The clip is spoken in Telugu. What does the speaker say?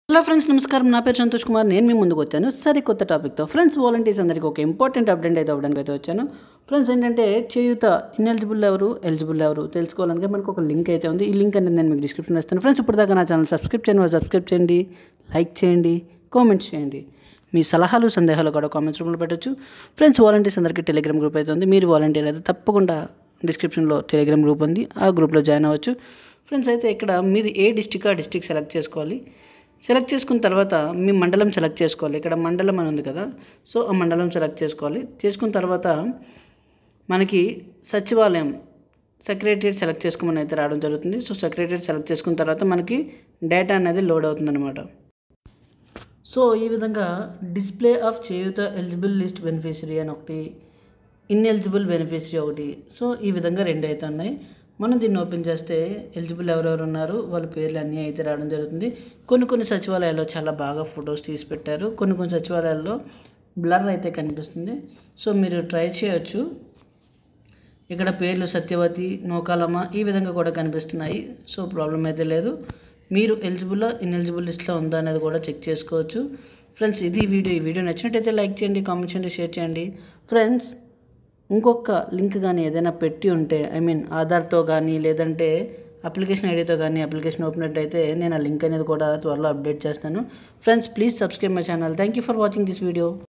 హలో ఫ్రెండ్స్ నమస్కారం నా పేరు సంతోష్ కుమార్ నేను మీ ముందుకు వచ్చాను సరే కొత్త టాపిక్తో ఫ్రెండ్స్ వాలంటీర్స్ అందరికీ ఒక ఇంపార్టెంట్ అప్డేట్ అయితే అవ్వడానికి అయితే వచ్చాను ఫ్రెండ్స్ ఏంటంటే చేయుత ఇన్ఎలిజిబుల్ ఎవరు ఎలిజిబుల్ ఎవరు తెలుసుకోవాలంటే మనకు ఒక లింక్ అయితే ఉంది ఈ లింక్ అనేది నేను మీకు డిస్క్రిప్షన్లో ఇస్తాను ఫ్రెండ్స్ ఇప్పుడు దాకా నా ఛానల్ సబ్స్క్రైబ్ చేయండి వాళ్ళు సబ్స్క్రైబ్ చేయండి లైక్ చేయండి కామెంట్స్ చేయండి మీ సలహాలు సందేహాలు కూడా కామెంట్స్ రూపంలో పెట్టచ్చు ఫ్రెండ్స్ వాలంటీర్స్ అందరికీ టెలిగ్రామ్ గ్రూప్ అయితే ఉంది మీరు వాలంటీర్ అయితే తప్పకుండా డిస్క్రిప్షన్లో టెలిగ్రామ్ గ్రూప్ ఉంది ఆ గ్రూప్లో జాయిన్ అవ్వచ్చు ఫ్రెండ్స్ అయితే ఇక్కడ మీది ఏ డిస్టిక్ ఆ డిస్టిక్ సెలెక్ట్ చేసుకోవాలి సెలెక్ట్ చేసుకున్న తర్వాత మీ మండలం సెలెక్ట్ చేసుకోవాలి ఇక్కడ మండలం అని ఉంది కదా సో ఆ మండలం సెలెక్ట్ చేసుకోవాలి చేసుకున్న తర్వాత మనకి సచివాలయం సెక్రటరియట్ సెలెక్ట్ చేసుకోమని అయితే రావడం జరుగుతుంది సో సెక్రటరియట్ సెలెక్ట్ చేసుకున్న తర్వాత మనకి డేటా అనేది లోడ్ అవుతుంది అనమాట సో ఈ విధంగా display of Cheyutha eligible list beneficiary అని ఒకటి ఇన్ఎలిజిబుల్ బెనిఫిషరీ ఒకటి సో ఈ విధంగా రెండు అయితే ఉన్నాయి మనం దీన్ని ఓపెన్ చేస్తే ఎలిజిబుల్ ఎవరెవరు ఉన్నారు వాళ్ళ పేర్లు అన్నీ అయితే రావడం జరుగుతుంది కొన్ని కొన్ని సచివాలయాల్లో చాలా బాగా ఫొటోస్ తీసి పెట్టారు కొన్ని కొన్ని సచివాలయాల్లో బ్లర్ అయితే కనిపిస్తుంది సో మీరు ట్రై చేయొచ్చు ఇక్కడ పేర్లు సత్యవతి నోకాలమ్మ ఈ విధంగా కూడా కనిపిస్తున్నాయి సో ప్రాబ్లం అయితే లేదు మీరు ఎలిజిబుల్ ఇన్ఎలిజిబుల్ లిస్ట్లో ఉందా అనేది కూడా చెక్ చేసుకోవచ్చు ఫ్రెండ్స్ ఇది ఈ వీడియో ఈ వీడియో నచ్చినట్టయితే లైక్ చేయండి కామెంట్ చేయండి షేర్ చేయండి ఫ్రెండ్స్ ఇంకొక లింక్ కానీ ఏదైనా పెట్టి ఉంటే ఐ మీన్ ఆధార్తో కానీ లేదంటే అప్లికేషన్ ఐడితో కానీ అప్లికేషన్ ఓపెన్ అయితే నేను ఆ లింక్ అనేది కూడా త్వరలో అప్డేట్ చేస్తాను friends please subscribe my channel thank you for watching this video